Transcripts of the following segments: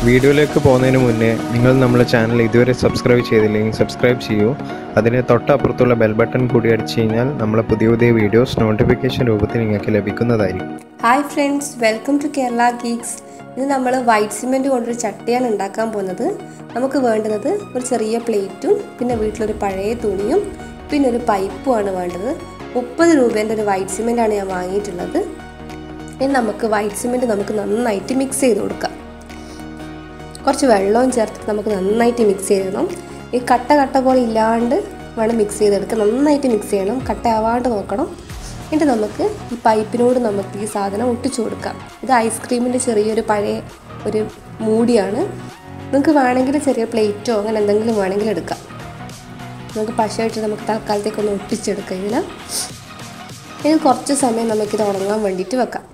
വീഡിയോയിലേക്ക് പോകുന്നതിന് മുന്നേ നിങ്ങൾ നമ്മുടെ ചാനൽ ഇതുവരെ സബ്സ്ക്രൈബ് ചെയ്തില്ലെങ്കിൽ സബ്സ്ക്രൈബ് ചെയ്യൂ അതിന് തൊട്ടപ്പുറത്തുള്ള ബെൽ ബട്ടൺ കൂടി അടിച്ചു കഴിഞ്ഞാൽ നമ്മളെ പുതിയ പുതിയ വീഡിയോസ് നോട്ടിഫിക്കേഷൻ രൂപത്തിൽ നിങ്ങൾക്ക് ലഭിക്കുന്നതായിരിക്കും hi friends welcome to Kerala geeks ഇത് നമ്മൾ വൈറ്റ് സിമെൻറ്റ് കൊണ്ടൊരു ചട്ടിയാണ് ഉണ്ടാക്കാൻ പോകുന്നത് നമുക്ക് വേണ്ടുന്നത് ഒരു ചെറിയ പ്ലേറ്റും പിന്നെ വീട്ടിലൊരു പഴയ തുണിയും പിന്നെ ഒരു പൈപ്പുമാണ് വേണ്ടത് മുപ്പത് രൂപേൻ്റെ ഒരു വൈറ്റ് സിമെൻറ്റാണ് ഞാൻ വാങ്ങിയിട്ടുള്ളത് ഇനി നമുക്ക് വൈറ്റ് സിമെൻറ്റ് നമുക്ക് നന്നായിട്ട് മിക്സ് ചെയ്ത് കൊടുക്കാം കുറച്ച് വെള്ളവും ചേർത്ത് നമുക്ക് നന്നായിട്ട് മിക്സ് ചെയ്യണം ഈ കട്ട കട്ട പോലെ ഇല്ലാണ്ട് വേണം മിക്സ് ചെയ്തെടുക്കുക നന്നായിട്ട് മിക്സ് ചെയ്യണം കട്ട ആവാണ്ട് നോക്കണം എന്നിട്ട് നമുക്ക് ഈ പൈപ്പിനോട് നമുക്ക് ഈ സാധനം ഒട്ടിച്ചു കൊടുക്കാം ഇത് ഐസ്ക്രീമിൻ്റെ ചെറിയൊരു പഴയ ഒരു മൂടിയാണ് നിങ്ങൾക്ക് വേണമെങ്കിൽ ചെറിയ പ്ലേറ്റോ അങ്ങനെ എന്തെങ്കിലും വേണമെങ്കിൽ എടുക്കാം നമുക്ക് പശയായിട്ട് നമുക്ക് തൽക്കാലത്തേക്ക് ഒന്ന് ഒട്ടിച്ചെടുക്കാം ഇതിന് ഇത് കുറച്ച് സമയം നമുക്കിത് ഉണങ്ങാൻ വേണ്ടിയിട്ട് വെക്കാം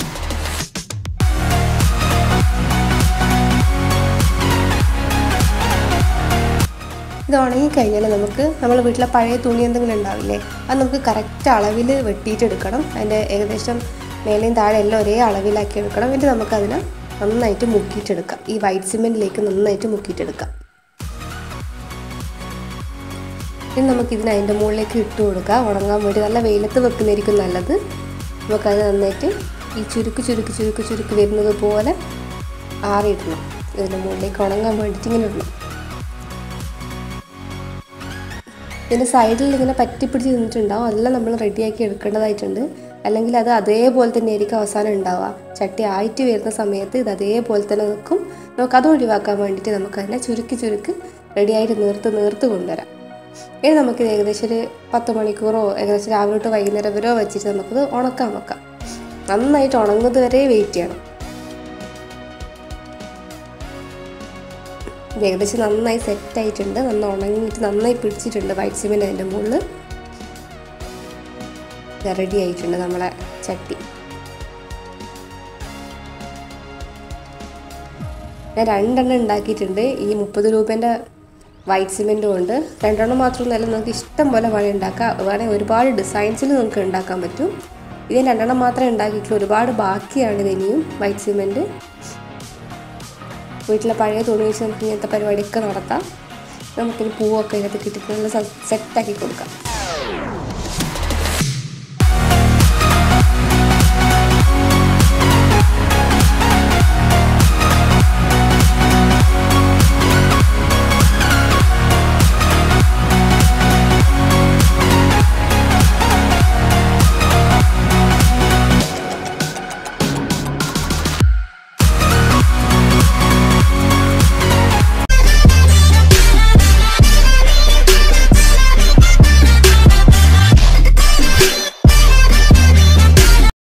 ഇത് ഉണങ്ങിക്കഴിഞ്ഞാൽ നമുക്ക് നമ്മൾ വീട്ടിലെ പഴയ തുണി എന്തെങ്കിലും ഉണ്ടാവില്ലേ അത് നമുക്ക് കറക്റ്റ് അളവിൽ വെട്ടിയിട്ടെടുക്കണം അതിൻ്റെ ഏകദേശം മേലെയും താഴെ എല്ലാം ഒരേ അളവിലാക്കി എടുക്കണം എന്നിട്ട് നമുക്കതിനെ നന്നായിട്ട് മുക്കിയിട്ടെടുക്കാം ഈ വൈറ്റ് സിമെൻറ്റിലേക്ക് നന്നായിട്ട് മുക്കിയിട്ടെടുക്കാം ഇനി നമുക്കിതിന് അതിൻ്റെ മുകളിലേക്ക് ഇട്ട് കൊടുക്കാം ഉണങ്ങാൻ വേണ്ടി നല്ല വെയിലത്ത് വെക്കുന്നതായിരിക്കും നല്ലത് നമുക്കത് നന്നായിട്ട് ഈ ചുരുക്ക് ചുരുക്ക് ചുരുക്ക് ചുരുക്ക് വരുന്നത് പോലെ ആറിയിടണം ഇതിൻ്റെ മുകളിലേക്ക് ഉണങ്ങാൻ വേണ്ടിയിട്ട് ഇങ്ങനെ ഇടണം ഇതിൻ്റെ സൈഡിൽ ഇങ്ങനെ പറ്റിപ്പിടിച്ച് നിന്നിട്ടുണ്ടാവും അതെല്ലാം നമ്മൾ റെഡിയാക്കി എടുക്കേണ്ടതായിട്ടുണ്ട് അല്ലെങ്കിൽ അത് അതേപോലെ തന്നെ ആയിരിക്കും അവസാനം ഉണ്ടാവുക ചട്ടി ആയിട്ട് വരുന്ന സമയത്ത് ഇത് അതേപോലെ തന്നെ നിൽക്കും നമുക്ക് അത് ഒഴിവാക്കാൻ വേണ്ടിയിട്ട് നമുക്ക് അതിനെ ചുരുക്കി ചുരുക്കി റെഡിയായിട്ട് നേർത്ത് നേർത്ത് കൊണ്ടുവരാം ഇനി നമുക്കിത് ഏകദേശം ഒരു പത്ത് മണിക്കൂറോ ഏകദേശം രാവിലെ തൊട്ട് വൈകുന്നേരം വരെയോ വെച്ചിട്ട് നമുക്കിത് ഉണക്കാൻ വെക്കാം നന്നായിട്ട് ഉണങ്ങുന്നത് വരെ വെയിറ്റ് ചെയ്യണം ഇത് ഏകദേശം നന്നായി സെറ്റ് ആയിട്ടുണ്ട് നന്നായി ഉണങ്ങിയിട്ട് നന്നായി പിടിച്ചിട്ടുണ്ട് വൈറ്റ് സിമെൻറ്റ് അതിൻ്റെ മുകളിൽ റെഡി ആയിട്ടുണ്ട് നമ്മളെ ചട്ടി ഞാൻ രണ്ടെണ്ണം ഉണ്ടാക്കിയിട്ടുണ്ട് ഈ മുപ്പത് രൂപേൻ്റെ വൈറ്റ് സിമെൻറ്റ് കൊണ്ട് രണ്ടെണ്ണം മാത്രമൊന്നുമല്ല നമുക്ക് ഇഷ്ടം പോലെ വേണേൽ ഉണ്ടാക്കാം വേണമെങ്കിൽ ഒരുപാട് ഡിസൈൻസിൽ നമുക്ക് ഉണ്ടാക്കാൻ പറ്റും ഇത് ഞാൻ രണ്ടെണ്ണം മാത്രമേ ഉണ്ടാക്കിയിട്ടുള്ളൂ ഒരുപാട് ബാക്കിയാണ് ഇത് ഇനിയും വൈറ്റ് സിമെൻറ്റ് വീട്ടിലെ പഴയ തുണി വെച്ച് നമുക്ക് ഇങ്ങനത്തെ പരിപാടിയൊക്കെ നടത്താം നമുക്കിനി പൂവൊക്കെ ഇതിനകത്ത് കിട്ടിയിട്ട് നല്ല സെറ്റാക്കി കൊടുക്കാം